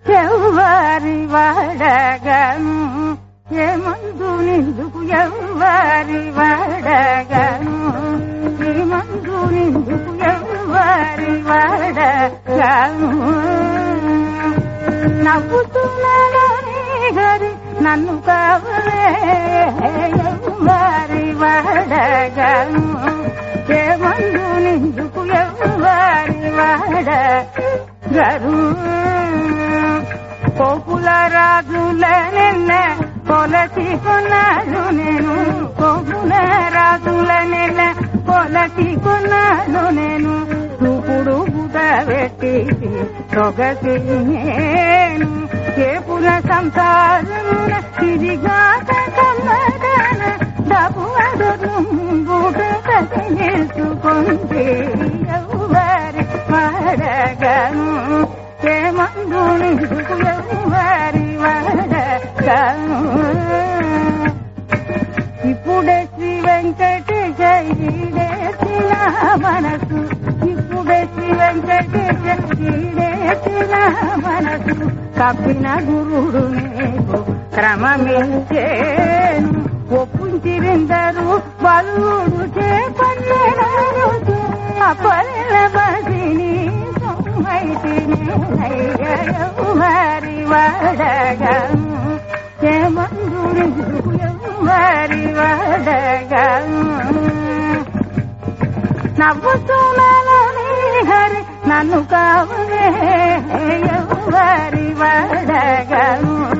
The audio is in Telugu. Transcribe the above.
ఎవ్వరి వాడగను ఏమందు నిందుకు ఎవ్వరి వాడగను ఏమందు నిందుకు ఎవ్వరి వాడగను నవ్వుతున్నాడని గరి నన్ను కావలే ఎవ్వరి వాడగను ఏమందు నిందుకు ఎవ్వరి వాడగరు కోపుల రాజుల నిన్న కొలసి కొన్నాను నేను కోపుల రాజుల నిన్న కొలసి కొన్నాను నేను చూపుడు బుట పెట్టి సొగసి నేను కేపుల సంసారమున తిరిగాక కమ్మదాన డబ్బు అడుగు బుట కసి నిలుచుకుంటే ఎవరి వాడగను ఏమందు నిందుకు ఎవరి వాడగను ఇప్పుడే శ్రీ వెంకటేశ ఈడేసిన మనసు ఇప్పుడే శ్రీ వెంకటేశ ఈడేసిన మనసు కప్పిన గురుడు నీకు క్రమమించేను ఒప్పుంచిరిందరు బలుడు చేపన్నారు అపల బసిని సొమ్మైతిని వాడగను ఏమందురు వారి వాడగను నవ్వుతున్నానని హరి నన్ను కావలే ఎవరి వాడగను